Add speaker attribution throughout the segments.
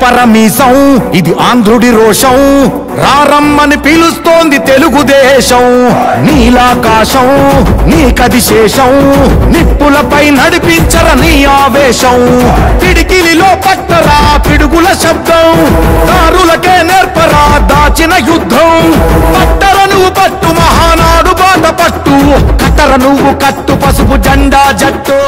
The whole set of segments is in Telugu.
Speaker 1: పరమీసం ఇది ఆంధ్రుడి రోషం రారమ్మని పిలుస్తోంది తెలుగుదేశం నీలాకాశం నీకది శేషం నిప్పులపై నడిపించర నీ ఆవేశం పిడికిలిలో పట్టరా పిడుగుల శబ్దం దారులకే నేర్పరా దాచిన యుద్ధం పట్టర నువ్వు పట్టు మహానాడు బాట పట్టు కట్టర నువ్వు కట్టు పసుపు జెండా జట్టు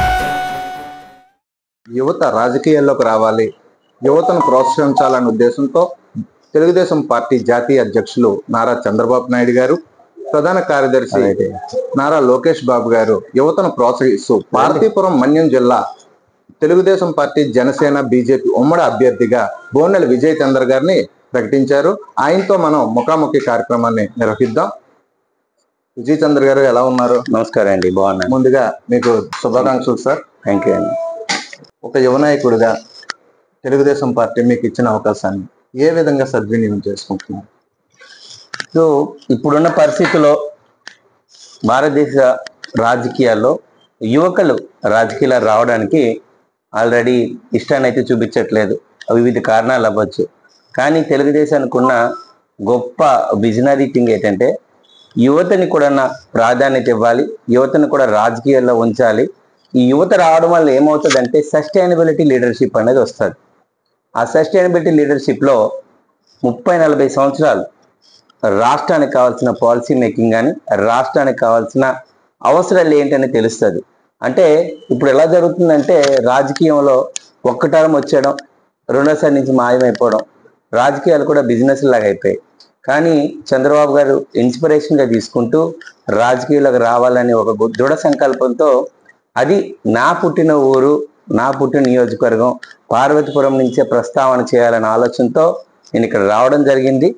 Speaker 2: యువత రాజకీయాల్లోకి రావాలి యువతను ప్రోత్సహించాలనే ఉద్దేశంతో తెలుగుదేశం పార్టీ జాతీయ అధ్యక్షులు నారా చంద్రబాబు నాయుడు గారు ప్రధాన కార్యదర్శి నారా లోకేష్ బాబు గారు యువతను ప్రోత్సహిస్తూ పార్తీపురం మన్యం జిల్లా తెలుగుదేశం పార్టీ జనసేన బీజేపీ ఉమ్మడి అభ్యర్థిగా బోనెల విజయ్ చంద్ర గారిని ప్రకటించారు ఆయనతో మనం ముఖాముఖి కార్యక్రమాన్ని నిర్వహిద్దాం విజయ్ చంద్ర గారు ఎలా ఉన్నారు
Speaker 3: నమస్కారం అండి బాగున్నాను
Speaker 2: ముందుగా మీకు శుభాకాంక్షలు సార్
Speaker 3: థ్యాంక్ యూ అండి
Speaker 2: ఒక యువ నాయకుడిగా తెలుగుదేశం పార్టీ మీకు ఇచ్చిన అవకాశాన్ని ఏ విధంగా సద్వినియోగం చేసుకుంటున్నారు
Speaker 3: సో ఇప్పుడున్న పరిస్థితుల్లో భారతదేశ రాజకీయాల్లో యువకులు రాజకీయాలు రావడానికి ఆల్రెడీ ఇష్టాన్ని అయితే చూపించట్లేదు వివిధ కారణాలు అవ్వచ్చు కానీ తెలుగుదేశానికి ఉన్న గొప్ప విజనరీ థింగ్ ఏంటంటే యువతని కూడా ప్రాధాన్యత ఇవ్వాలి యువతని కూడా రాజకీయాల్లో ఉంచాలి ఈ యువత రావడం వల్ల ఏమవుతుందంటే సస్టైనబిలిటీ లీడర్షిప్ అనేది వస్తుంది ఆ సస్టైనబిలిటీ లీడర్షిప్లో ముప్పై నలభై సంవత్సరాలు రాష్ట్రానికి కావాల్సిన పాలసీ మేకింగ్ కానీ రాష్ట్రానికి కావాల్సిన అవసరాలు ఏంటని తెలుస్తుంది అంటే ఇప్పుడు ఎలా జరుగుతుందంటే రాజకీయంలో ఒక్క టర్మ్ వచ్చేయడం రెండోసారి నుంచి మాయమైపోవడం రాజకీయాలు కూడా బిజినెస్ లాగా అయిపోయాయి కానీ చంద్రబాబు గారు ఇన్స్పిరేషన్గా తీసుకుంటూ రాజకీయాలకు రావాలని ఒక గు- దృఢ సంకల్పంతో అది నా పుట్టిన ఊరు నా పుట్టిన నియోజకవర్గం పార్వతీపురం నుంచే ప్రస్తావన చేయాలనే ఆలోచనతో నేను ఇక్కడ రావడం జరిగింది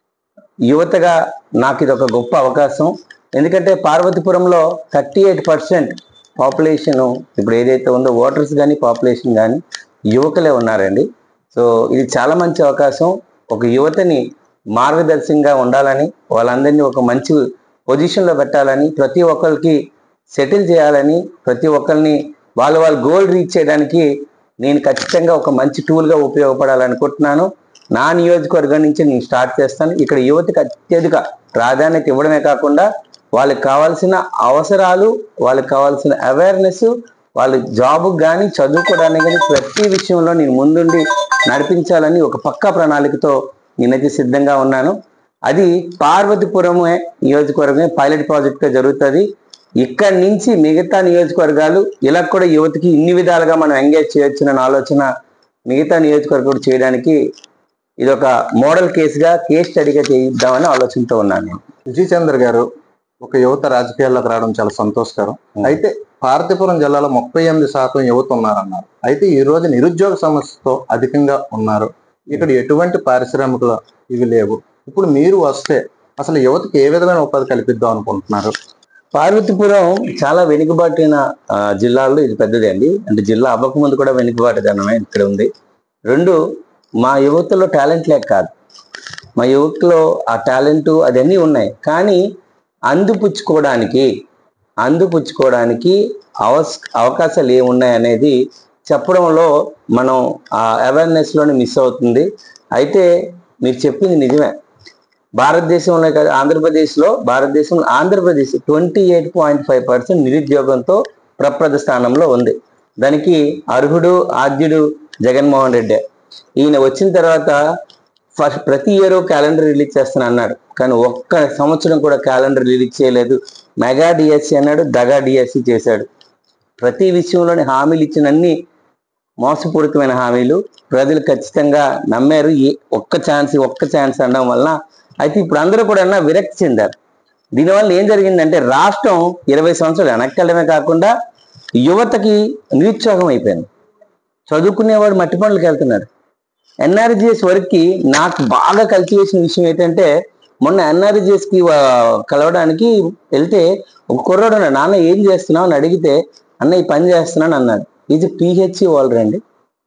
Speaker 3: యువతగా నాకు ఇది ఒక గొప్ప అవకాశం ఎందుకంటే పార్వతీపురంలో థర్టీ ఎయిట్ పర్సెంట్ పాపులేషన్ ఇప్పుడు ఏదైతే ఉందో ఓటర్స్ కానీ పాపులేషన్ కానీ యువకులే ఉన్నారండి సో ఇది చాలా మంచి అవకాశం ఒక యువతని మార్గదర్శకంగా ఉండాలని వాళ్ళందరినీ ఒక మంచి పొజిషన్లో పెట్టాలని ప్రతి ఒక్కరికి సెటిల్ చేయాలని ప్రతి ఒక్కరిని వాళ్ళ వాళ్ళ గోల్ రీచ్ చేయడానికి నేను ఖచ్చితంగా ఒక మంచి టూల్గా ఉపయోగపడాలనుకుంటున్నాను నా నియోజకవర్గం నుంచి నేను స్టార్ట్ చేస్తాను ఇక్కడ యువతకి అత్యధిక ప్రాధాన్యత ఇవ్వడమే కాకుండా వాళ్ళకి కావాల్సిన అవసరాలు వాళ్ళకి కావాల్సిన అవేర్నెస్ వాళ్ళ జాబ్కి కానీ చదువుకోవడానికి కానీ ప్రతి విషయంలో నేను ముందుండి నడిపించాలని ఒక పక్కా ప్రణాళికతో నేనైతే సిద్ధంగా ఉన్నాను అది పార్వతీపురమే నియోజకవర్గమే పైలట్ ప్రాజెక్ట్గా జరుగుతుంది ఇక్కడి నుంచి మిగతా నియోజకవర్గాలు ఇలా కూడా యువతకి ఇన్ని విధాలుగా మనం ఎంగేజ్ చేయొచ్చునన్న ఆలోచన మిగతా నియోజకవర్గం చేయడానికి ఇది ఒక మోడల్ కేసుగా కేస్ స్టడీగా చేయిద్దామని ఆలోచనతో ఉన్నాను నేను
Speaker 2: విజయ్ చంద్ర గారు ఒక యువత రాజకీయాల్లోకి రావడం చాలా సంతోషకరం అయితే పార్తీపురం జిల్లాలో ముప్పై ఎనిమిది శాతం యువత ఉన్నారన్నారు అయితే ఈ రోజు నిరుద్యోగ సమస్యతో అధికంగా ఉన్నారు ఇక్కడ ఎటువంటి పారిశ్రామికలు ఇవి లేవు ఇప్పుడు మీరు వస్తే అసలు యువతకి ఏ విధమైన ఉపాధి కల్పిద్దాం అనుకుంటున్నారు
Speaker 3: పార్వతీపురం చాలా వెనుకబాటిన ఆ, జిల్లాల్లో ఇది పెద్దది అండి అంటే జిల్లా అవ్వకముందు కూడా వెనుకబాటుదనమే ఇక్కడ ఉంది రెండు మా యువతలో టాలెంట్ లేక కాదు మా యువతలో ఆ టాలెంట్ అదన్నీ ఉన్నాయి కానీ అందిపుచ్చుకోవడానికి అందిపుచ్చుకోవడానికి అవస్ అవకాశాలు ఏమున్నాయి అనేది చెప్పడంలో మనం ఆ అవేర్నెస్లోనే మిస్ అవుతుంది అయితే మీరు చెప్పింది నిజమే భారతదేశంలో కాదు ఆంధ్రప్రదేశ్లో భారతదేశంలో Andhra Pradesh twenty eight point five percent నిరుద్యోగంతో ప్రప్రథ స్థానంలో ఉంది దానికి అర్హుడు ఆద్యుడు జగన్మోహన్ రెడ్డి ఈయన వచ్చిన తర్వాత ఫస్ట్ ప్రతి ఇయర్ క్యాలెండర్ రిలీజ్ చేస్తాను అన్నాడు కానీ ఒక్క సంవత్సరం కూడా క్యాలెండర్ రిలీజ్ చేయలేదు మెగా డిఎస్సి అన్నాడు దగా డిఎస్సి చేశాడు ప్రతి విషయంలోని హామీలు ఇచ్చినన్ని మోసపూరితమైన హామీలు ప్రజలు ఖచ్చితంగా నమ్మారు ఈ ఒక్క ఛాన్స్ ఒక్క ఛాన్స్ అనడం వలన అయితే ఇప్పుడు అందరూ కూడా విరక్తి చెందారు దీనివల్ల ఏం జరిగిందంటే రాష్ట్రం ఇరవై సంవత్సరాలు వెనక్కి వెళ్ళడమే కాకుండా యువతకి నిరుత్సాహం అయిపోయింది చదువుకునేవాడు మట్టి పనులకు వెళ్తున్నాడు ఎన్ఆర్జిఎస్ వరకు నాకు బాగా కలిసి వేసిన విషయం ఏంటంటే మొన్న ఎన్ఆర్జిఎస్ కి ఆ, కలవడానికి వెళ్తే ఒక కుర్రాడు ఉన్నాడు, నాన్న ఏం చేస్తున్నావు అని అడిగితే అన్న ఈ పని చేస్తున్నాను అన్నాడు ఇది పిహెచ్సి వాళ్ళు అండి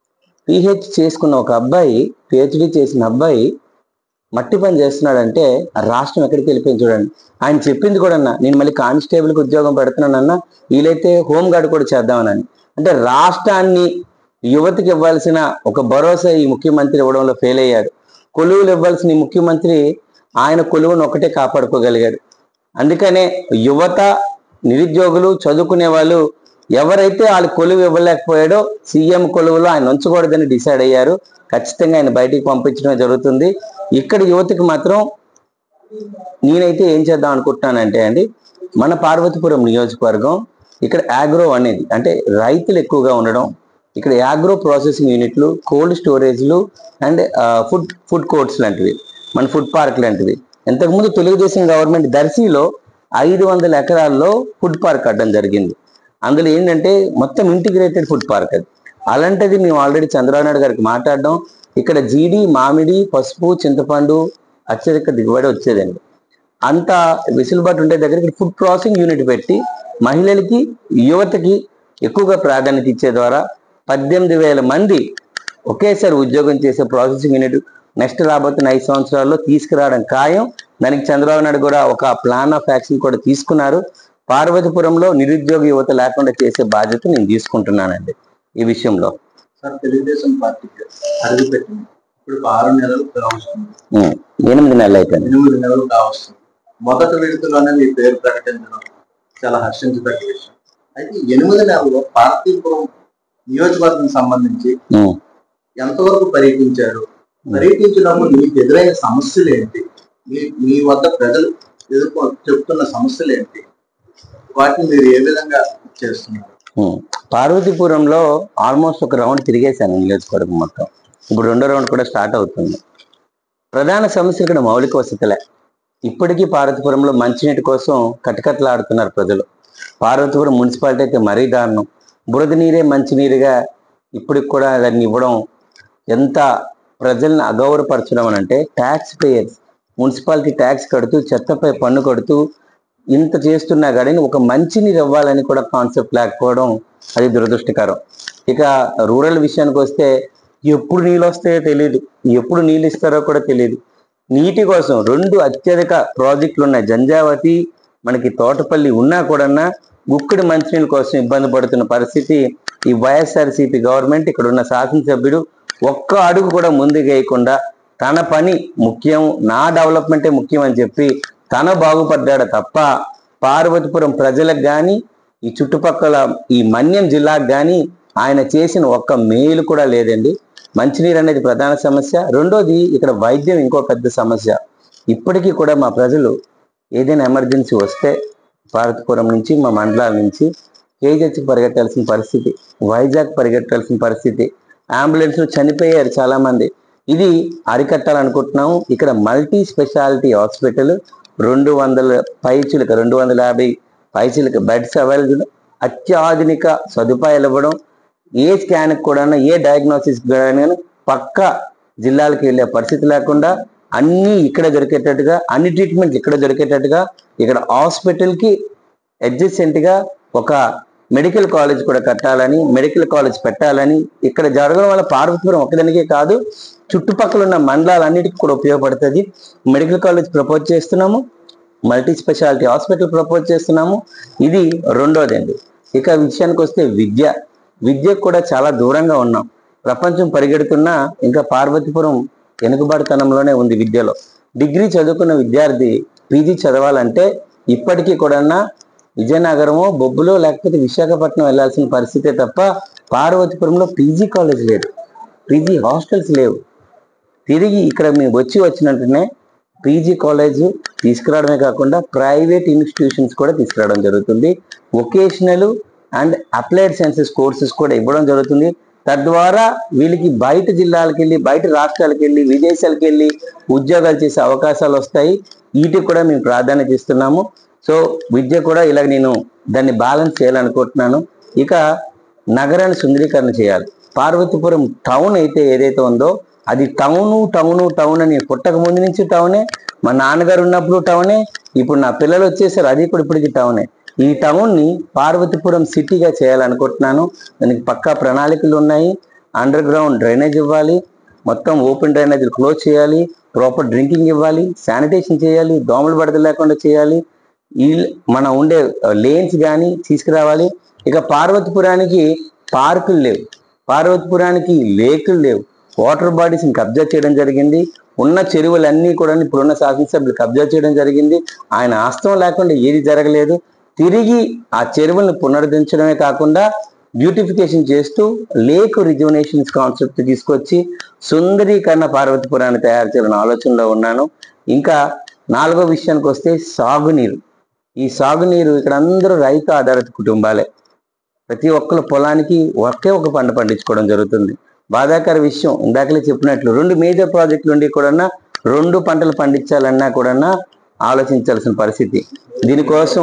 Speaker 3: పిహెచ్ చేసుకున్న ఒక అబ్బాయి పిహెచ్డి చేసిన అబ్బాయి మట్టి పని చేస్తున్నాడంటే ఆ రాష్ట్రం ఎక్కడికి వెళ్ళిపోయింది చూడండి ఆయన చెప్పింది కూడా అన్న నేను మళ్ళీ కానిస్టేబుల్కి ఉద్యోగం పెడుతున్నానన్న వీలైతే హోమ్ గార్డ్ కూడా చేద్దామనని అంటే రాష్ట్రాన్ని యువతకి ఇవ్వాల్సిన ఒక భరోసా ఈ ముఖ్యమంత్రి ఇవ్వడంలో ఫెయిల్ అయ్యాడు కొలువులు ఇవ్వాల్సిన ఈ ముఖ్యమంత్రి ఆయన కొలువును ఒకటే కాపాడుకోగలిగాడు అందుకనే యువత నిరుద్యోగులు చదువుకునే వాళ్ళు ఎవరైతే వాళ్ళు కొలువు ఇవ్వలేకపోయాడో సీఎం కొలువులో ఆయన ఉంచకూడదని డిసైడ్ అయ్యారు ఖచ్చితంగా ఆయన బయటికి పంపించడం జరుగుతుంది ఇక్కడ యువతకి మాత్రం నేనైతే ఏం చేద్దాం అనుకుంటున్నానంటే అండి మన పార్వతీపురం నియోజకవర్గం ఇక్కడ యాగ్రో అనేది అంటే రైతులు ఎక్కువగా ఉండడం ఇక్కడ యాగ్రో ప్రాసెసింగ్ యూనిట్లు కోల్డ్ స్టోరేజ్లు అండ్ ఫుడ్ ఫుడ్ కోర్ట్స్ లాంటివి మన ఫుడ్ పార్క్ లాంటివి ఇంతకుముందు తెలుగుదేశం గవర్నమెంట్ దర్శిలో ఐదు వందల ఎకరాల్లో ఫుడ్ పార్క్ కట్టడం జరిగింది అందులో ఏంటంటే మొత్తం ఇంటిగ్రేటెడ్ ఫుడ్ పార్క్ అది అలాంటిది మేము ఆల్రెడీ చంద్రబాబు నాయుడు గారికి మాట్లాడడం ఇక్కడ జీడి మామిడి పసుపు చింతపండు అత్యధిక దిగుబడి వచ్చేదండి అంత వెసులుబాటు ఉండే దగ్గరికి ఫుడ్ ప్రాసెసింగ్ యూనిట్ పెట్టి మహిళలకి యువతకి ఎక్కువగా ప్రాధాన్యత ఇచ్చే ద్వారా పద్దెనిమిది వేల మంది ఒకేసారి ఉద్యోగం చేసే ప్రాసెసింగ్ యూనిట్ నెక్స్ట్ రాబోతున్న ఐదు సంవత్సరాల్లో తీసుకురావడం ఖాయం దానికి చంద్రబాబు నాయుడు కూడా ఒక ప్లాన్ ఆఫ్ యాక్షన్ కూడా తీసుకున్నారు పార్వతీపురంలో నిరుద్యోగ యువత లేకుండా చేసే బాధ్యత నేను తీసుకుంటున్నానండి ఈ విషయంలో
Speaker 2: సార్ తెలుగుదేశం పార్టీకి అడుగు పెట్టింది ఇప్పుడు ఒక ఆరు నెలలు కావస్తుంది
Speaker 3: ఉం. ఎనిమిది నెలలు అయిపోయింది
Speaker 2: ఎనిమిది నెలలు కావస్తుంది మొదటి విడతలోనే మీ పేరు ప్రకటించడం చాలా హర్షించదగ్గ విషయం అయితే ఈ ఎనిమిది నెలల్లో పార్టీపురం నియోజకవర్గం సంబంధించి
Speaker 3: ఉం.
Speaker 2: ఎంతవరకు పర్యటించారు పర్యటించినప్పుడు మీకు ఎదురైన సమస్యలు ఏంటి మీ మీ వద్ద ప్రజలు ఎదుర్కొ చెప్తున్న సమస్యలు ఏంటి వాటిని మీరు ఏ విధంగా చేస్తున్నారు
Speaker 3: ఉం. పార్వతీపురంలో ఆల్మోస్ట్ ఒక రౌండ్ తిరిగేశాను నియోజకవర్గం మొత్తం ఇప్పుడు రెండో రౌండ్ కూడా స్టార్ట్ అవుతుంది ప్రధాన సమస్య ఇక్కడ మౌలిక వసతులే ఇప్పటికీ పార్వతీపురంలో మంచినీటి కోసం కటకట్లాడుతున్నారు ప్రజలు పార్వతీపురం మున్సిపాలిటీ అయితే మరీ దారుణం బురద నీరే మంచినీరుగా ఇప్పటికి కూడా దాన్ని ఇవ్వడం ఎంత ప్రజల్ని అగౌరవపరచడం అని అంటే ట్యాక్స్ పేయర్స్ మున్సిపాలిటీ ట్యాక్స్ కడుతూ చెత్తపై పన్ను కడుతూ ఇంత చేస్తున్నా కానీ ఒక మంచినీరు ఇవ్వాలని కూడా కాన్సెప్ట్ లేకపోవడం అది దురదృష్టకరం ఇక రూరల్ విషయానికి వస్తే ఎప్పుడు నీళ్ళు వస్తాయో తెలియదు ఎప్పుడు నీళ్ళు ఇస్తారో కూడా తెలియదు నీటి కోసం రెండు అత్యధిక ప్రాజెక్టులు ఉన్నాయి జంజావతి మనకి తోటపల్లి ఉన్నా కూడా గుక్కడి మంచినీళ్ళ కోసం ఇబ్బంది పడుతున్న పరిస్థితి ఈ వైఎస్ఆర్సీపీ గవర్నమెంట్ ఇక్కడ ఉన్న శాసనసభ్యుడు ఒక్క అడుగు కూడా ముందుకు వేయకుండా తన పని ముఖ్యం నా డెవలప్మెంటే ముఖ్యం అని చెప్పి తన బాగుపడ్డాడు తప్ప పార్వతీపురం ప్రజలకు కానీ ఈ చుట్టుపక్కల ఈ మన్యం జిల్లాకు కానీ ఆయన చేసిన ఒక్క మేలు కూడా లేదండి మంచినీరు అనేది ప్రధాన సమస్య రెండోది ఇక్కడ వైద్యం ఇంకో పెద్ద సమస్య ఇప్పటికీ కూడా మా ప్రజలు ఏదైనా ఎమర్జెన్సీ వస్తే భారతపురం నుంచి మా మండలాల నుంచి కేజెచ్కి పరిగెట్టాల్సిన పరిస్థితి వైజాగ్ పరిగెట్టాల్సిన పరిస్థితి అంబులెన్స్ చనిపోయారు చాలా మంది ఇది అరికట్టాలనుకుంటున్నాము ఇక్కడ మల్టీ స్పెషాలిటీ హాస్పిటల్ రెండు వందల పైచులకు రెండు వందల యాభై పైచులకు బెడ్స్ అవైలబుల్ అత్యాధునిక సదుపాయాలు ఇవ్వడం ఏ స్కాన్కి కూడా ఏ డయాగ్నోసిస్ కానీ పక్క జిల్లాలకు వెళ్ళే పరిస్థితి లేకుండా అన్నీ ఇక్కడ దొరికేటట్టుగా అన్ని ట్రీట్మెంట్ ఇక్కడ దొరికేటట్టుగా ఇక్కడ హాస్పిటల్కి adjacent గా ఒక మెడికల్ కాలేజ్ కూడా కట్టాలని మెడికల్ కాలేజ్ పెట్టాలని ఇక్కడ జరగడం వల్ల పార్వతీపురం ఒకదానికే కాదు చుట్టుపక్కల ఉన్న మండలాలన్నిటికీ కూడా ఉపయోగపడుతుంది మెడికల్ కాలేజ్ ప్రపోజ్ చేస్తున్నాము మల్టీ స్పెషాలిటీ హాస్పిటల్ ప్రపోజ్ చేస్తున్నాము ఇది రెండోది అండి ఇక విషయానికి వస్తే విద్య విద్యకు కూడా చాలా దూరంగా ఉన్నాం ప్రపంచం పరిగెడుతున్నా ఇంకా పార్వతీపురం వెనుకబడితనంలోనే ఉంది విద్యలో డిగ్రీ చదువుకున్న విద్యార్థి పీజీ చదవాలంటే ఇప్పటికీ కూడా విజయనగరమో బొబ్బులో లేకపోతే విశాఖపట్నం వెళ్ళాల్సిన పరిస్థితే తప్ప పార్వతీపురంలో పీజీ కాలేజ్ లేదు పీజీ హాస్టల్స్ లేవు తిరిగి ఇక్కడ మేము వచ్చి వచ్చినట్టునే పీజీ కాలేజ్ తీసుకురావడమే కాకుండా ప్రైవేట్ ఇన్స్టిట్యూషన్స్ కూడా తీసుకురావడం జరుగుతుంది vocational and applied sciences courses కూడా ఇవ్వడం జరుగుతుంది తద్వారా వీళ్ళకి బయట జిల్లాలకు వెళ్ళి బయట రాష్ట్రాలకు వెళ్ళి విదేశాలకు వెళ్ళి ఉద్యోగాలు చేసే అవకాశాలు వస్తాయి వీటికి కూడా మేము ప్రాధాన్యత ఇస్తున్నాము సో విద్య కూడా ఇలా నేను దాన్ని బ్యాలెన్స్ చేయాలనుకుంటున్నాను ఇక నగరాన్ని సుందరీకరణ చేయాలి పార్వతీపురం టౌన్ అయితే ఏదైతే ఉందో అది టౌను టౌను టౌన్ అని పుట్టక ముందు నుంచి టౌనే మా నాన్నగారు ఉన్నప్పుడు టౌనే ఇప్పుడు నా పిల్లలు వచ్చేసారు అది కూడా ఇప్పటికి టౌనే ఈ టౌన్ ని పార్వతీపురం సిటీగా చేయాలనుకుంటున్నాను దానికి పక్కా ప్రణాళికలు ఉన్నాయి అండర్ గ్రౌండ్ డ్రైనేజ్ ఇవ్వాలి మొత్తం ఓపెన్ డ్రైనేజ్ క్లోజ్ చేయాలి ప్రాపర్ డ్రింకింగ్ ఇవ్వాలి శానిటేషన్ చేయాలి దోమలు బడద లేకుండా చేయాలి ఈ మన ఉండే లేన్స్ కానీ తీసుకురావాలి ఇక పార్వతీపురానికి పార్కులు లేవు పార్వతీపురానికి లేకులు లేవు వాటర్ బాడీస్ కబ్జా చేయడం జరిగింది ఉన్న చెరువులన్నీ కూడా ఇప్పుడున్న శాసనసభ్యులు కబ్జా చేయడం జరిగింది ఆయన ఆస్తం లేకుండా ఏది జరగలేదు తిరిగి ఆ చెరువులను పునరుద్ధరించడమే కాకుండా బ్యూటిఫికేషన్ చేస్తూ లేక్ రిజువనేషన్స్ కాన్సెప్ట్ తీసుకొచ్చి సుందరీకరణ పార్వతీపురాన్ని తయారు చేయాలన్న ఆలోచనలో ఉన్నాను ఇంకా నాలుగో విషయానికి వస్తే సాగునీరు ఈ సాగునీరు ఇక్కడ అందరూ రైతు ఆధారిత కుటుంబాలే ప్రతి ఒక్కరు పొలానికి ఒకే ఒక పంట పండించుకోవడం జరుగుతుంది బాధాకర విషయం ఇందాకలే చెప్పినట్లు రెండు మేజర్ ప్రాజెక్టులు ఉండి కూడా రెండు పంటలు పండించాలన్నా కూడా ఆలోచించాల్సిన పరిస్థితి దీనికోసం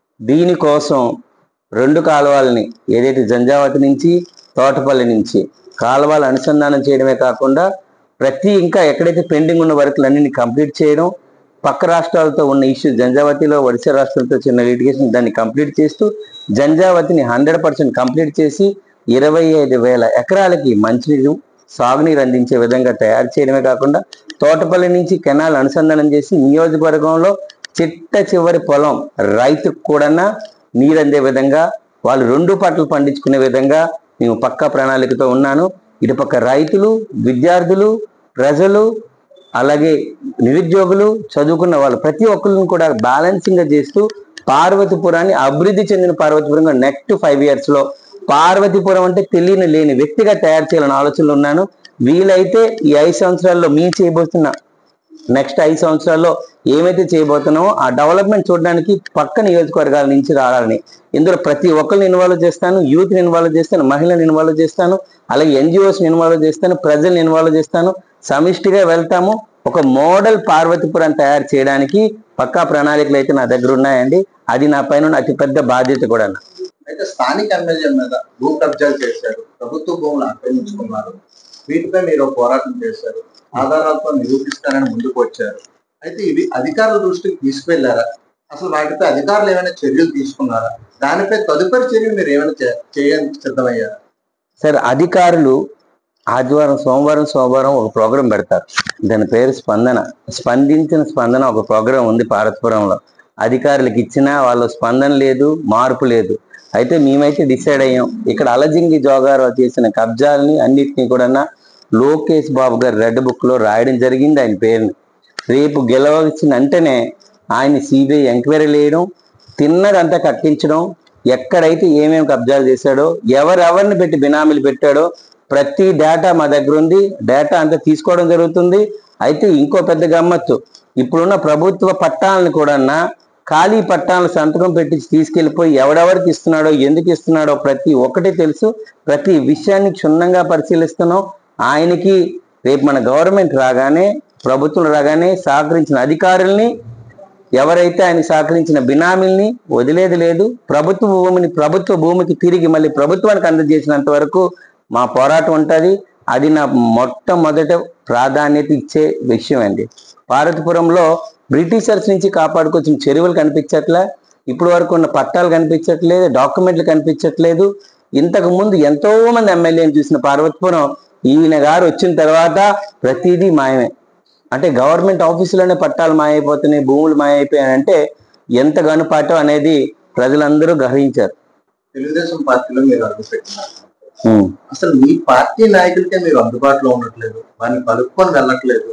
Speaker 3: దీనికోసం రెండు కాలువలని ఏదైతే జంజావతి నుంచి తోటపల్లి నుంచి కాలువలు అనుసంధానం చేయడమే కాకుండా ప్రతి ఇంకా ఎక్కడైతే పెండింగ్ ఉన్న వర్కులన్నీ కంప్లీట్ చేయడం పక్క రాష్ట్రాలతో ఉన్న ఇష్యూ జంజావతిలో ఒడిశా రాష్ట్రాలతో చిన్న లిటిగేషన్ దాన్ని కంప్లీట్ చేస్తూ జంజావతిని హండ్రెడ్ పర్సెంట్ కంప్లీట్ చేసి ఇరవై ఐదు వేల ఎకరాలకి మంచినీరు సాగునీరు అందించే విధంగా తయారు చేయడమే కాకుండా తోటపల్లి నుంచి కెనాల్ అనుసంధానం చేసి నియోజకవర్గంలో చిట్ట చివరి పొలం రైతుకు కూడా నీరు అందే విధంగా వాళ్ళు రెండు పంటలు పండించుకునే విధంగా మేము పక్కా ప్రణాళికతో ఉన్నాను ఇటుపక్క రైతులు విద్యార్థులు ప్రజలు అలాగే నిరుద్యోగులు చదువుకున్న వాళ్ళు ప్రతి ఒక్కరిని కూడా బ్యాలెన్సింగ్ గా చేస్తూ పార్వతీపురాన్ని అభివృద్ధి చెందిన పార్వతీపురంగా నెక్స్ట్ ఫైవ్ ఇయర్స్ లో పార్వతీపురం అంటే తెలియని లేని వ్యక్తిగా తయారు చేయాలని ఆలోచనలు ఉన్నాను వీలైతే ఈ ఐదు సంవత్సరాల్లో మీ చేయబోతున్న నెక్స్ట్ ఐదు సంవత్సరాల్లో ఏమైతే చేయబోతున్నామో ఆ డెవలప్మెంట్ చూడడానికి పక్క నియోజకవర్గాల నుంచి రావాలని ఇందులో ప్రతి ఒక్కరిని ఇన్వాల్వ్ చేస్తాను యూత్ని ఇన్వాల్వ్ చేస్తాను మహిళలను ఇన్వాల్వ్ చేస్తాను అలాగే ఎన్జిఓస్ని ఇన్వాల్వ్ చేస్తాను ప్రజల్ని ఇన్వాల్వ్ చేస్తాను సమిష్టిగా వెళ్తాము ఒక మోడల్ పార్వతీపురం తయారు చేయడానికి పక్కా ప్రణాళికలు అయితే నా దగ్గర ఉన్నాయండి అది నా పైన ఉన్న అతిపెద్ద బాధ్యత కూడా
Speaker 2: అయితే స్థానిక ఎమ్మెల్యే మీద భూ కబ్జాలు చేశారు ప్రభుత్వ భూములు ఆక్రమించుకున్నారు వీటిపై మీరు ఒక పోరాటం చేశారు ఆధారాలతో నిరూపిస్తారని ముందుకు వచ్చారు అయితే ఇవి అధికారుల దృష్టికి తీసుకెళ్లారా అసలు వాటిపై అధికారులు ఏమైనా చర్యలు తీసుకున్నారా దానిపై తదుపరి చర్య మీరు ఏమైనా చే- చేయడానికి సిద్ధమయ్యారా
Speaker 3: సార్ అధికారులు ఆదివారం సోమవారం సోమవారం ఒక ప్రోగ్రాం పెడతారు దాని పేరు స్పందన స్పందించిన స్పందన ఒక ప్రోగ్రాం ఉంది పార్వతీపురంలో అధికారులకు ఇచ్చినా వాళ్ళ స్పందన లేదు మార్పు లేదు అయితే మేమైతే డిసైడ్ అయ్యాం ఇక్కడ అలజింగి జోగారావు చేసిన కబ్జాలని అన్నిటినీ కూడా లోకేష్ బాబు గారు రెడ్ బుక్ లో రాయడం జరిగింది ఆయన పేరుని రేపు గెలవచ్చిన వెంటనే ఆయన సిబిఐ ఎంక్వైరీ వేయడం తిన్నదంతా కట్టించడం ఎక్కడైతే ఏమేమి కబ్జాలు చేశాడో ఎవరెవరిని పెట్టి బినామీలు పెట్టాడో ప్రతి డేటా మా దగ్గర ఉంది డేటా అంతా తీసుకోవడం జరుగుతుంది అయితే ఇంకో పెద్ద గమ్మత్తు ఇప్పుడున్న ప్రభుత్వ పట్టాలను కూడా ఖాళీ పట్టాలను సంతకం పెట్టి తీసుకెళ్లిపోయి ఎవడెవరికి ఇస్తున్నాడో ఎందుకు ఇస్తున్నాడో ప్రతి ఒక్కటి తెలుసు ప్రతి విషయాన్ని క్షుణ్ణంగా పరిశీలిస్తున్నాం ఆయనకి రేపు మన గవర్నమెంట్ రాగానే ప్రభుత్వం రాగానే సహకరించిన అధికారుల్ని ఎవరైతే ఆయన సహకరించిన బినామీల్ని వదిలేది లేదు ప్రభుత్వ భూమిని ప్రభుత్వ భూమికి తిరిగి మళ్ళీ ప్రభుత్వానికి అందజేసినంత వరకు మా పోరాటం ఉంటుంది అది నా మొట్టమొదట ప్రాధాన్యత ఇచ్చే విషయం అండి పార్వతీపురంలో బ్రిటిషర్స్ నుంచి కాపాడుకొచ్చిన చెరువులు కనిపించట్లే ఇప్పుడు వరకు ఉన్న పట్టాలు కనిపించట్లేదు డాక్యుమెంట్లు కనిపించట్లేదు ఇంతకు ముందు ఎంతో మంది ఎమ్మెల్యేని చూసిన పార్వతీపురం ఈయన గారు వచ్చిన తర్వాత ప్రతిదీ మాయమే అంటే గవర్నమెంట్ ఆఫీసులోనే పట్టాలు మాయైపోతున్నాయి భూములు మాయైపోయాయంటే ఎంత గనుపాటం అనేది ప్రజలందరూ గ్రహించారు
Speaker 2: తెలుగుదేశం పార్టీలో మీరు అడుగుపెట్టినారు
Speaker 3: ఉమ్.
Speaker 2: అసలు మీ పార్టీ నాయకులకే మీరు అందుబాటులో ఉండట్లేదు వారిని కలుపుకొని వెళ్ళట్లేదు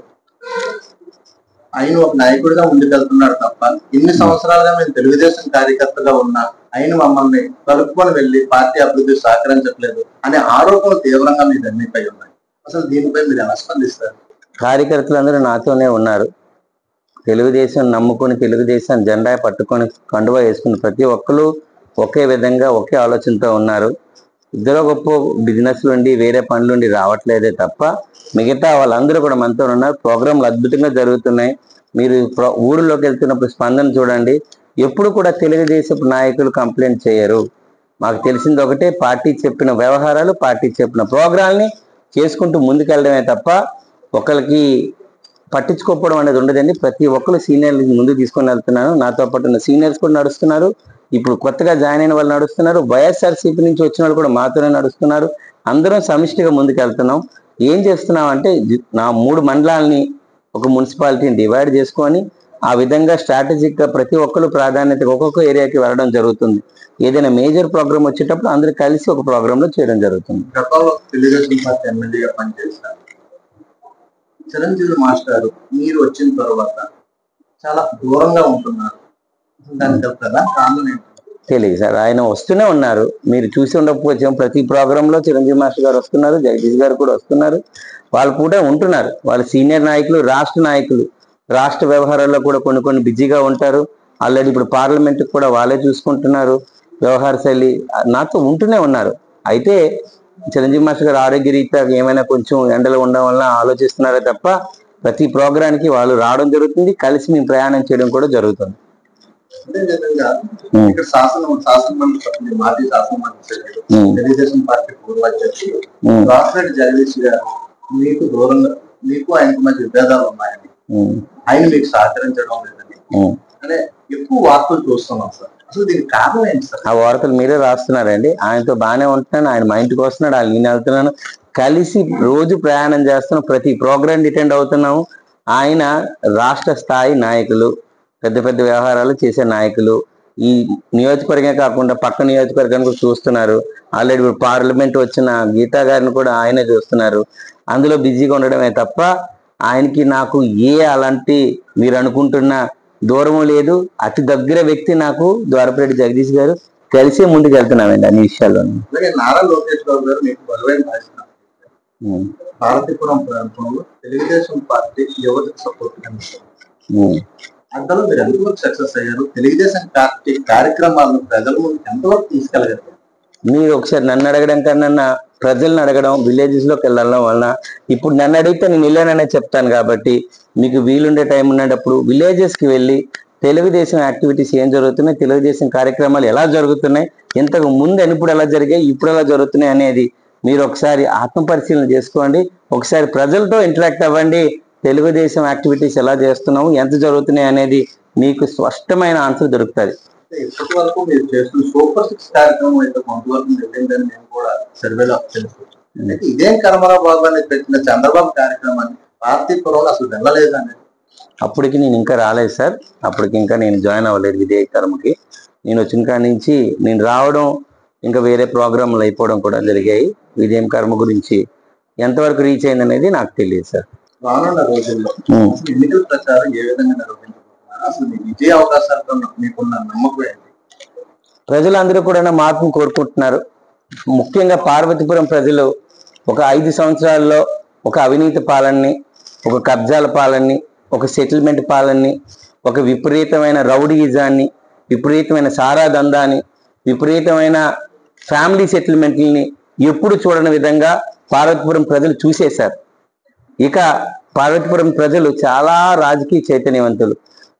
Speaker 2: ఆయన ఒక నాయకుడిగా ముందుకెళ్తున్నాడు తప్ప ఇన్ని సంవత్సరాలుగా మేము తెలుగుదేశం కార్యకర్తగా ఉన్నా ఆయన మమ్మల్ని కలుపుకొని వెళ్ళి పార్టీ అభివృద్ధి సహకరించట్లేదు అనే ఆరోపణలు తీవ్రంగా మీ అన్నిపై ఉన్నాయి అసలు దీనిపై మీరు ఎలా స్పందిస్తారు
Speaker 3: కార్యకర్తలందరూ నాతోనే ఉన్నారు తెలుగుదేశం నమ్ముకొని తెలుగుదేశం జెండా పట్టుకొని కండువా వేసుకుని ప్రతి ఒక్కరు ఒకే విధంగా ఒకే ఆలోచనతో ఉన్నారు ఇద్దరు గొప్ప బిజినెస్ నుండి వేరే పనుల నుండి రావట్లేదే తప్ప మిగతా వాళ్ళందరూ కూడా మనతో ఉన్నారు ప్రోగ్రాంలు అద్భుతంగా జరుగుతున్నాయి మీరు ప్ర- ఊరిలోకి వెళ్తున్నప్పుడు స్పందన చూడండి ఎప్పుడు కూడా తెలుగుదేశపు నాయకులు కంప్లైంట్ చేయరు మాకు తెలిసింది ఒకటే పార్టీ చెప్పిన వ్యవహారాలు పార్టీ చెప్పిన ప్రోగ్రాల్ని చేసుకుంటూ ముందుకెళ్ళడమే తప్ప ఒకరికి పట్టించుకోకపోవడం అనేది ఉండదండి ప్రతి ఒక్కరు సీనియర్లు ముందుకు తీసుకొని వెళ్తున్నాను నాతో పాటు ఉన్న సీనియర్స్ కూడా నడుస్తున్నారు ఇప్పుడు కొత్తగా జాయిన్ అయిన వాళ్ళు నడుస్తున్నారు వైఎస్ఆర్సీపీ నుంచి వచ్చిన వాళ్ళు కూడా మాతోనే నడుస్తున్నారు అందరం సమిష్టిగా ముందుకు వెళ్తున్నాం ఏం చేస్తున్నాం అంటే జి- నా మూడు మండలాల్ని ఒక మున్సిపాలిటీని డివైడ్ చేసుకొని ఆ విధంగా స్ట్రాటజిక్ గా ప్రతి ఒక్కరు ప్రాధాన్యత ఒక్కొక్క ఏరియాకి వెళ్ళడం జరుగుతుంది ఏదైనా మేజర్ ప్రోగ్రామ్ వచ్చేటప్పుడు అందరూ కలిసి ఒక ప్రోగ్రామ్ లో చేయడం జరుగుతుంది
Speaker 2: గతంలో తెలుగుదేశం పార్టీ ఎమ్మెల్యేగా పనిచేశారు చిరంజీవి మాస్టర్ గారు మీరు వచ్చిన తర్వాత చాలా దూరంగా ఉంటున్నారు దానికి గల ప్రధాన కారణం ఏంటి
Speaker 3: తెలియదు సార్ ఆయన వస్తూనే ఉన్నారు మీరు చూసి ఉండకపోవచ్చు ప్రతి ప్రోగ్రామ్ లో చిరంజీవి మాస్టర్ గారు వస్తున్నారు జగదీష్ గారు కూడా వస్తున్నారు వాళ్ళు కూడా ఉంటున్నారు వాళ్ళ సీనియర్ నాయకులు రాష్ట్ర నాయకులు రాష్ట్ర వ్యవహారాల్లో కూడా కొన్ని కొన్ని బిజీగా ఉంటారు ఆల్రెడీ ఇప్పుడు పార్లమెంట్ కూడా వాళ్ళే చూసుకుంటున్నారు వ్యవహార శైలి నాతో ఉంటూనే ఉన్నారు అయితే చిరంజీవి మాస్టర్ గారు ఆరోగ్య రీత్యా ఏమైనా కొంచెం ఎండలు ఉండడం వల్ల ఆలోచిస్తున్నారే తప్ప ప్రతి ప్రోగ్రానికి వాళ్ళు రావడం జరుగుతుంది కలిసి మేము ప్రయాణం చేయడం కూడా జరుగుతుంది
Speaker 2: అదే విధంగా
Speaker 3: ఉమ్.
Speaker 2: ఇక్కడ శాసన శాసన మండలి సభ్యులు మాజీ శాసన మండలి సభ్యులు
Speaker 3: ఉమ్.
Speaker 2: తెలుగుదేశం పార్టీ పూర్వ అధ్యక్షులు
Speaker 3: ఉమ్.
Speaker 2: రాష్ట్రెడ్డి జగదీష్ గారు మీకు దూరంగా మీకు ఆయనకు మధ్య విభేదాలు ఉన్నాయని
Speaker 3: ఉమ్,
Speaker 2: ఆయన మీకు సహకరించడం లేదని
Speaker 3: ఉమ్.
Speaker 2: అనే ఎక్కువ వార్తలు చూస్తున్నాం సార్ అసలు దీనికి కారణం ఏంటి సార్
Speaker 3: ఆ వార్తలు మీరే రాస్తున్నారండి ఆయనతో బాగానే ఉంటున్నాను ఆయన మా ఇంటికి వస్తున్నాడు ఆయన నేను వెళ్తున్నాను కలిసి రోజు ప్రయాణం చేస్తున్నాం ప్రతి ప్రోగ్రామ్ అటెండ్ అవుతున్నాము ఆయన రాష్ట్ర స్థాయి నాయకులు పెద్ద పెద్ద వ్యవహారాలు చేసే నాయకులు ఈ నియోజకవర్గమే కాకుండా పక్క నియోజకవర్గాన్ని కూడా చూస్తున్నారు ఆల్రెడీ ఇప్పుడు పార్లమెంట్ వచ్చిన గీతా గారిని కూడా ఆయనే చూస్తున్నారు అందులో బిజీగా ఉండడమే తప్ప ఆయనకి నాకు ఏ అలాంటి మీరు అనుకుంటున్న దూరము లేదు అతి దగ్గర వ్యక్తి నాకు ద్వారపరెడ్డి జగదీష్ గారు కలిసే ముందుకు వెళ్తున్నామండి అన్ని విషయాల్లో
Speaker 2: అలాగే నారా లోకేష్ బాబు గారు మీకు బలమైన బాధ్యత భారతీపురం ప్రాంతంలో తెలుగుదేశం పార్టీ యువతకు సపోర్ట్ అందులో మీరు ఎంతవరకు సక్సెస్ అయ్యారు తెలుగుదేశం పార్టీ కార్యక్రమాలను ప్రజల ముందు ఎంతవరకు తీసుకెళ్ళగలిగారు
Speaker 3: మీరు ఒకసారి నన్ను అడగడం కన్నా ప్రజలను అడగడం విలేజెస్ లోకి వెళ్ళడం వలన ఇప్పుడు నన్ను అడిగితే నేను వెళ్ళాననే చెప్తాను కాబట్టి మీకు వీలుండే టైం ఉన్నప్పుడు విలేజెస్ కి వెళ్ళి తెలుగుదేశం యాక్టివిటీస్ ఏం జరుగుతున్నాయి తెలుగుదేశం కార్యక్రమాలు ఎలా జరుగుతున్నాయి ఇంతకు ముందు ఇప్పుడు ఎలా జరిగాయి ఇప్పుడు ఎలా జరుగుతున్నాయి అనేది మీరు ఒకసారి ఆత్మ పరిశీలన చేసుకోండి ఒకసారి ప్రజలతో ఇంటరాక్ట్ అవ్వండి తెలుగుదేశం యాక్టివిటీస్ ఎలా చేస్తున్నాము ఎంత జరుగుతున్నాయి అనేది మీకు స్పష్టమైన ఆన్సర్ దొరుకుతుంది
Speaker 2: ఇప్పటి వరకు మీరు చేస్తున్న సూపర్ సిక్స్ కార్యక్రమం అయితే కొంతవరకు వెళ్ళిందని నేను కూడా సర్వేలో తెలుసు అయితే ఇదేం కర్మరావు బాబు అనేది పెట్టిన చంద్రబాబు కార్యక్రమాన్ని పార్తీపురంలో అసలు వెళ్ళలేదని
Speaker 3: అప్పటికి నేను ఇంకా రాలేదు సార్ అప్పటికి ఇంకా నేను జాయిన్ అవ్వలేదు విధేయకర్మకి నేను వచ్చిన కాడి నుంచి నేను రావడం ఇంకా వేరే ప్రోగ్రాంలు అయిపోవడం కూడా జరిగాయి విజయం కర్మ గురించి ఎంతవరకు రీచ్ అయింది అనేది నాకు తెలియదు సార్
Speaker 2: రానున్న రోజుల్లో
Speaker 3: ఉమ్.
Speaker 2: అసలు ఎన్నికల ప్రచారం ఏ విధంగా నిర్వహించబోతున్నారు అసలు మీ విజయ అవకాశాలతో మీకున్న నమ్మకం ఏంటి
Speaker 3: ప్రజలందరూ కూడా మార్పును కోరుకుంటున్నారు ముఖ్యంగా పార్వతీపురం ప్రజలు ఒక ఐదు సంవత్సరాల్లో ఒక అవినీతి పాలనని ఒక కబ్జాల పాలనని ఒక సెటిల్మెంట్ పాలనని ఒక విపరీతమైన రౌడీయిజాన్ని విపరీతమైన సారా దందాన్ని విపరీతమైన ఫ్యామిలీ సెటిల్మెంట్లని ఎప్పుడు చూడని విధంగా పార్వతీపురం ప్రజలు చూసేశారు ఇక పార్వతీపురం ప్రజలు చాలా రాజకీయ చైతన్యవంతులు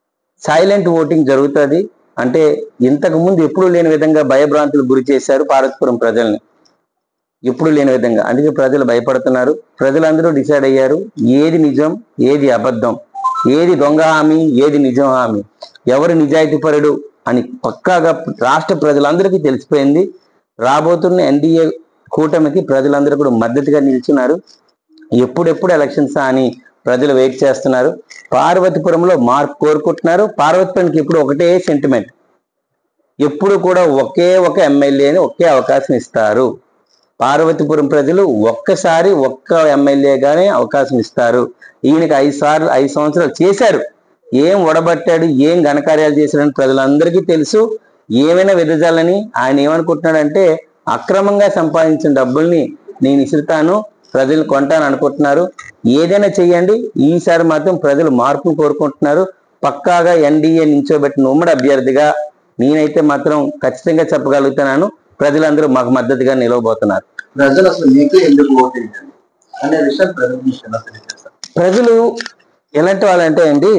Speaker 3: సైలెంట్ ఓటింగ్ జరుగుతుంది అంటే ఇంతకు ముందు ఎప్పుడు లేని విధంగా భయభ్రాంతులు గురి చేశారు పార్వతీపురం ప్రజల్ని ఎప్పుడు లేని విధంగా అందుకే ప్రజలు భయపడుతున్నారు ప్రజలందరూ డిసైడ్ అయ్యారు ఏది నిజం ఏది అబద్ధం ఏది దొంగ హామీ ఏది నిజం హామీ ఎవరు నిజాయితీపరుడు అని పక్కాగా రాష్ట్ర ప్రజలందరికీ తెలిసిపోయింది రాబోతున్న ఎన్డీఏ కూటమికి ప్రజలందరూ కూడా మద్దతుగా నిల్చున్నారు ఎప్పుడెప్పుడు ఎలక్షన్స్ అని ప్రజలు వెయిట్ చేస్తున్నారు పార్వతీపురంలో మార్పు కోరుకుంటున్నారు పార్వతీపురంకి ఇప్పుడు ఒకటే సెంటిమెంట్ ఎప్పుడు కూడా ఒకే ఒక ఎమ్మెల్యేని ఒకే అవకాశం ఇస్తారు పార్వతీపురం ప్రజలు ఒక్కసారి ఒక్క ఎమ్మెల్యేగానే అవకాశం ఇస్తారు ఈయనకి ఐదు సార్లు ఐదు సంవత్సరాలు చేశారు ఏం ఒడబట్టాడు ఏం ఘనకార్యాలు చేశాడని ప్రజలందరికీ తెలుసు ఏమైనా వెదజాలని ఆయన ఏమనుకుంటున్నాడంటే అక్రమంగా సంపాదించిన డబ్బుల్ని నేను ఇసురుతాను ప్రజలు కొంటాను అనుకుంటున్నారు ఏదైనా చెయ్యండి ఈసారి మాత్రం ప్రజలు మార్పును కోరుకుంటున్నారు పక్కాగా ఎన్డీఏ నించోబెట్టిన ఉమ్మడి అభ్యర్థిగా నేనైతే మాత్రం ఖచ్చితంగా చెప్పగలుగుతున్నాను ప్రజలందరూ మాకు మద్దతుగా నిలవబోతున్నారు
Speaker 2: ప్రజలు అసలు మీకే ఎందుకు ఓటేయండి అనే విషయం ప్రజలకు మీకు ఎలా తెలియజేస్తారు
Speaker 3: ప్రజలు ఎలాంటి వాళ్ళంటే అండి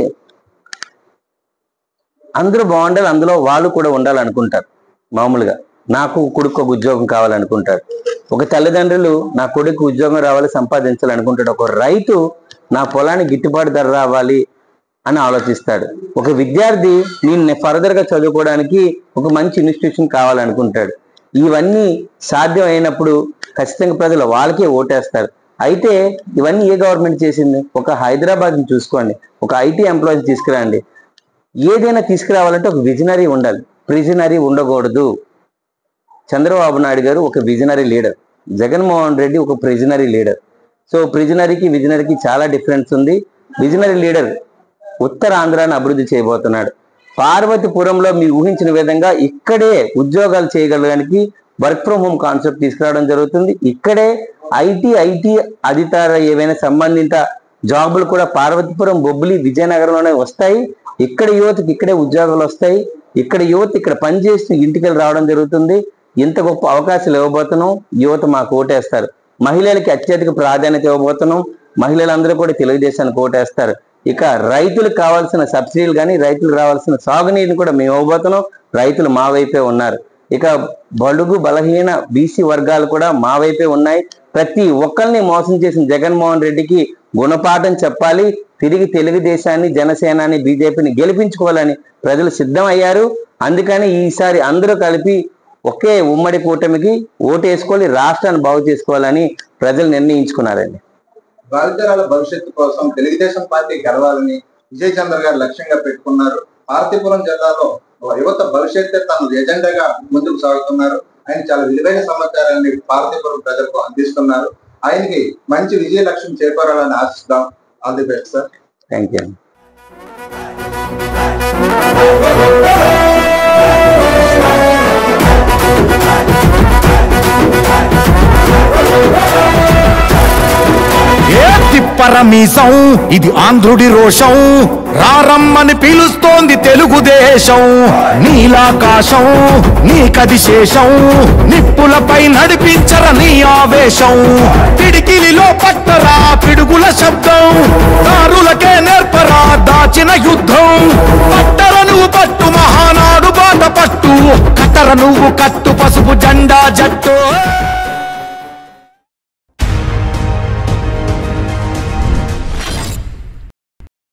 Speaker 3: అందరూ బాగుండాలి అందులో వాళ్ళు కూడా ఉండాలనుకుంటారు మామూలుగా నాకు కొడుకు ఒక ఉద్యోగం కావాలనుకుంటారు ఒక తల్లిదండ్రులు నా కొడుకు ఉద్యోగం రావాలి సంపాదించాలనుకుంటాడు ఒక రైతు నా పొలానికి గిట్టుబాటు ధర రావాలి అని ఆలోచిస్తాడు ఒక విద్యార్థి నేను ఫర్దర్ గా చదువుకోవడానికి ఒక మంచి ఇన్స్టిట్యూషన్ కావాలనుకుంటాడు ఇవన్నీ సాధ్యం అయినప్పుడు ఖచ్చితంగా ప్రజలు వాళ్ళకే ఓటేస్తారు అయితే ఇవన్నీ ఏ గవర్నమెంట్ చేసింది ఒక హైదరాబాద్ ని చూసుకోండి ఒక ఐటీ ఎంప్లాయీస్ తీసుకురండి ఏదైనా తీసుకురావాలంటే ఒక విజనరీ ఉండాలి ప్రిజనరీ ఉండకూడదు చంద్రబాబు నాయుడు గారు ఒక విజనరీ లీడర్ జగన్మోహన్ రెడ్డి ఒక ప్రిజనరీ లీడర్ సో ప్రిజనరీకి విజనరీకి చాలా డిఫరెన్స్ ఉంది విజనరీ లీడర్ ఉత్తరాంధ్రాన్ని అభివృద్ధి చేయబోతున్నాడు పార్వతీపురంలో మీరు ఊహించిన విధంగా ఇక్కడే ఉద్యోగాలు చేయగలడానికి వర్క్ ఫ్రమ్ హోమ్ కాన్సెప్ట్ తీసుకురావడం జరుగుతుంది ఇక్కడే ఐటీ ఐటీ అధికార ఏవైనా సంబంధిత జాబులు కూడా పార్వతీపురం బొబ్బిలి విజయనగరంలోనే వస్తాయి ఇక్కడ యువతకి ఇక్కడే ఉద్యోగాలు వస్తాయి ఇక్కడ యువత ఇక్కడ పనిచేస్తూ ఇంటికి వెళ్ళి రావడం జరుగుతుంది ఇంత గొప్ప అవకాశాలు ఇవ్వబోతున్నాం యువత మాకు ఓటేస్తారు మహిళలకి అత్యధిక ప్రాధాన్యత ఇవ్వబోతున్నాం మహిళలందరూ కూడా తెలుగుదేశానికి ఓటేస్తారు ఇక రైతులకు కావాల్సిన సబ్సిడీలు కానీ రైతులకు రావాల్సిన సాగునీరుని కూడా మేము ఇవ్వబోతున్నాం రైతులు మా వైపే ఉన్నారు ఇక బడుగు బలహీన బీసీ వర్గాలు కూడా మా వైపే ఉన్నాయి ప్రతి ఒక్కరిని మోసం చేసిన జగన్మోహన్ రెడ్డికి గుణపాఠం చెప్పాలి తిరిగి తెలుగుదేశాన్ని జనసేనాని బీజేపీని గెలిపించుకోవాలని ప్రజలు సిద్ధమయ్యారు అందుకని ఈసారి అందరూ కలిపి ఒకే ఉమ్మడి కూటమికి ఓటేసుకోవాలి రాష్ట్రాన్ని బాగు చేసుకోవాలని ప్రజలు నిర్ణయించుకున్నారండి
Speaker 2: భావితరాల భవిష్యత్తు కోసం తెలుగుదేశం పార్టీ గెలవాలని విజయ్ చంద్ర గారు లక్ష్యంగా పెట్టుకున్నారు పార్తీపురం జిల్లాలో యువత భవిష్యత్తు తన ఎజెండాగా ముందుకు సాగుతున్నారు ఆయన చాలా విలువైన సమాచారాన్ని పార్తీపురం ప్రజలకు అందిస్తున్నారు ఆయనకి మంచి విజయ లక్ష్యం చేకూరాలని ఆశిస్తాం all the best sir
Speaker 3: thank you
Speaker 1: ఏ తిప్పరమీసం ఇది ఆంధ్రుడి రోషం రారమ్మని పిలుస్తోంది తెలుగుదేశం నీలాకాశం నీకది శేషం నిప్పులపై నడిపించర నీ ఆవేశం పిడికిలిలో పట్టరా పిడుగుల శబ్దం దారులకే నేర్పరా దాచిన యుద్ధం పట్టర నువ్వు పట్టు మహానాడు బాట పట్టు కట్టర నువ్వు కట్టు పసుపు జెండా జట్టు